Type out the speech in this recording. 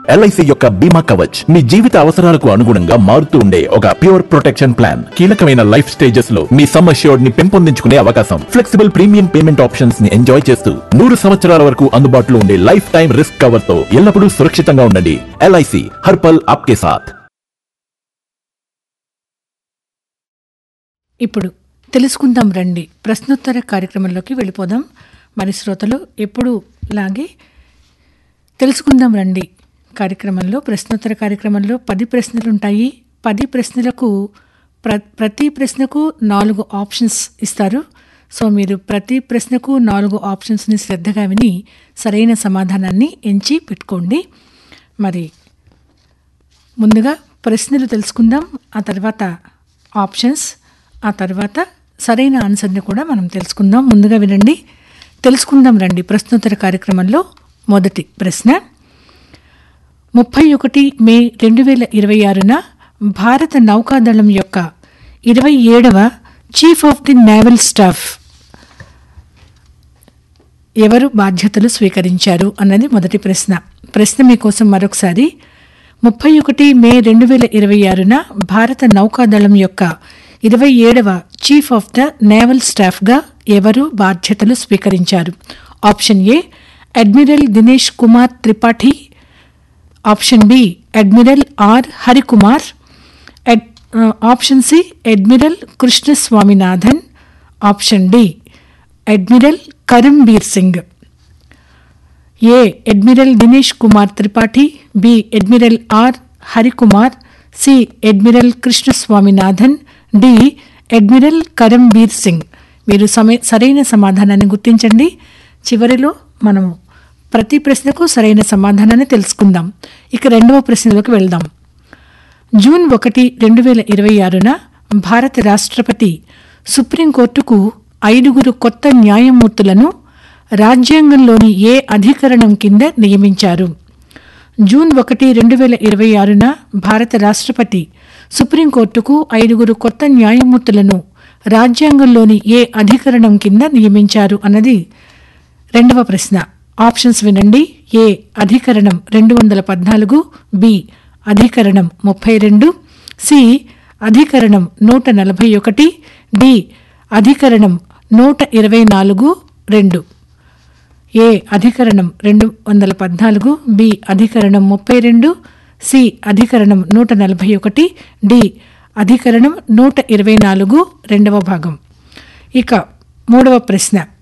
LIC యొక్క బీమా కవచ్ మీ జీవిత అవసరాలకు అనుగుణంగా మారుతూ ఉండే ఒక ప్యూర్ ప్రొటెక్షన్ ప్లాన్ కీలకమైన లైఫ్ స్టేజెస్ లో మీ సమ్ అష్యూర్డ్ ని పెంపొందించుకునే అవకాశం ఫ్లెక్సిబుల్ ప్రీమియం పేమెంట్ ఆప్షన్స్ ని ఎంజాయ్ చేస్తూ నూరు సంవత్సరాల వరకు అందుబాటులో ఉండే లైఫ్ టైం రిస్క్ కవర్ తో ఎల్లప్పుడూ సురక్షితంగా ఉండండి ఎల్ఐసి హర్పల్ ఆప్కే సాథ్ ఇప్పుడు తెలుసుకుందాం రండి ప్రశ్నోత్తర కార్యక్రమంలోకి వెళ్ళిపోదాం మరి శ్రోతలు ఎప్పుడు లాగే తెలుసుకుందాం రండి కార్యక్రమంలో ప్రశ్నోత్తర కార్యక్రమంలో పది ప్రశ్నలు ఉంటాయి పది ప్రశ్నలకు ప్ర ప్రతి ప్రశ్నకు నాలుగు ఆప్షన్స్ ఇస్తారు సో మీరు ప్రతి ప్రశ్నకు నాలుగు ఆప్షన్స్ని శ్రద్ధగా విని సరైన సమాధానాన్ని ఎంచి పెట్టుకోండి మరి ముందుగా ప్రశ్నలు తెలుసుకుందాం ఆ తర్వాత ఆప్షన్స్ ఆ తర్వాత సరైన ఆన్సర్ని కూడా మనం తెలుసుకుందాం ముందుగా వినండి తెలుసుకుందాం రండి ప్రశ్నోత్తర కార్యక్రమంలో మొదటి ప్రశ్న ముప్పై ఒకటి మే రెండు వేల ఇరవై ఆరున భారత నౌకాదళం యొక్క ఇరవై ఏడవ chief of the naval staff ఎవరు బాధ్యతలు స్వీకరించారు అన్నది మొదటి ప్రశ్న ప్రశ్న మీకోసం మరొకసారి ముప్పై ఒకటి మే రెండు వేల ఇరవై ఆరున భారత నౌకాదళం యొక్క ఇరవై ఏడవ చీఫ్ ఆఫ్ ద నేవల్ స్టాఫ్గా ఎవరు బాధ్యతలు స్వీకరించారు option A admiral Dinesh Kumar Tripathi option B admiral R Harikumar అడ్- ఆ, option C admiral Krishna Swaminathan option D admiral Karambir Singh A admiral Dinesh Kumar Tripathi B admiral R Harikumar C admiral Krishna Swaminathan D admiral Karambir Singh మీరు సమయ సరైన సమాధానాన్ని గుర్తించండి చివరిలో మనము ప్రతి ప్రశ్నకు సరైన సమాధానాన్ని తెలుసుకుందాం ఇక రెండవ ప్రశ్నలోకి వెళ్దాం జూన్ ఒకటి రెండు వేల ఇరవై ఆరున భారత రాష్ట్రపతి సుప్రీంకోర్టుకు ఐదుగురు కొత్త న్యాయమూర్తులను రాజ్యాంగంలోని ఏ అధికరణం కింద నియమించారు జూన్ ఒకటి రెండు వేల ఇరవై ఆరున భారత రాష్ట్రపతి సుప్రీంకోర్టుకు ఐదుగురు కొత్త న్యాయమూర్తులను రాజ్యాంగంలోని ఏ అధికరణం కింద నియమించారు అన్నది రెండవ ప్రశ్న ఆప్షన్స్ వినండి ఏ అధికరణం రెండు వందల పద్నాలుగు బి అధికరణం ముప్పై రెండు సి అధికరణం నూట నలభై ఒకటి డి అధికరణం నూట ఇరవై నాలుగు రెండు ఏ అధికరణం రెండు వందల పద్నాలుగు బి అధికరణం ముప్పై రెండు సి అధికరణం నూట నలభై ఒకటి డి అధికరణం నూట ఇరవై నాలుగు రెండవ భాగం ఇక మూడవ ప్రశ్న